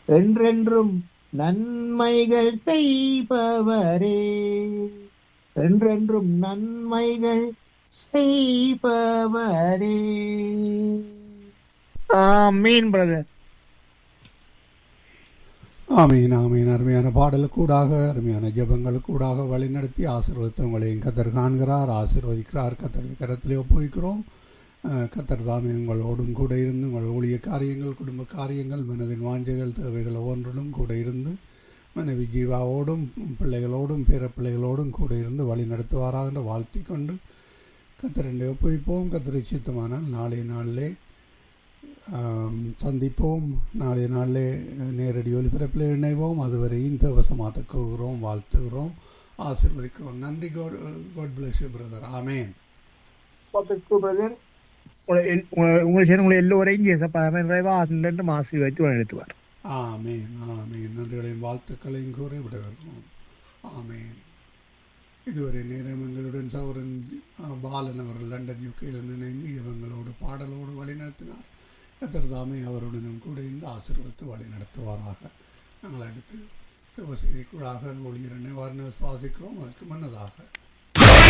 என்றென்றும் நன்மைகள் செய்பவரே என்றென்றும் நன்மைகள் செய்பவரே ஆமீன் பிரதர் ஆமீன் ஆமீன் அருமையான பாடலுக்கூடாக அருமையான ஜெபங்களுக்கூடாக வழிநடத்தி ஆசீர்வதித்து உங்களையும் கத்தர் காண்கிறார் ஆசீர்வதிக்கிறார் கத்தருடைய கரத்திலே ஒப்புவிக்கிறோம் அஹ், கத்தர் தாமே உங்களோடும் கூட இருந்து உங்கள் ஊழிய காரியங்கள் குடும்ப காரியங்கள் மனதின் வாஞ்சைகள் தேவைகள் ஒவ்வொன்றிலும் கூட இருந்து மனைவி ஜீவாவோடும் பிள்ளைகளோடும் பிற பிள்ளைகளோடும் கூட இருந்து வழி நடத்துவாராக என்று வாழ்த்தி கொண்டு கத்தரண்டை ஒப்புவிப்போம் கத்தரை சித்தமானால் நாளைய நாளிலே ஆம், சந்திப்போம் நாளைய நாளிலே நேரடி ஒலிபரப்பில் இணைவோம் அதுவரை இந்த வசமாக கூறுகிறோம் வாழ்த்துகிறோம் ஆசீர்வதிக்கிறோம் நன்றி God God bless you brother amen brother உங்களை சேர்ந்து உங்களை எல்லோரையும் ஜேசப்பாமே நிறைவா ஆசிரியர் ஆசீர்வதித்து வழிநடத்துவார் ஆமேன் ஆமேன் நன்றிகளையும் வாழ்த்துக்களையும் கூறி விடைபெறுகிறோம் ஆமேன் இதுவரை நேரம் எங்களுடன் சௌரன் அஹ், பாலன் அவர்கள் லண்டன் யூகேயிலிருந்து இணைந்து இவங்களோடு பாடலோடு வழி நடத்தினார் கத்தர் தாமே அவருடனும் கூட இருந்து ஆசீர்வதித்து வழி நடத்துவாராக நாங்கள் அடுத்து செய்திக்குள்ளாக ஊழியர் நிவாரண சுவாசிக்கிறோம் அதற்கு முன்னதாக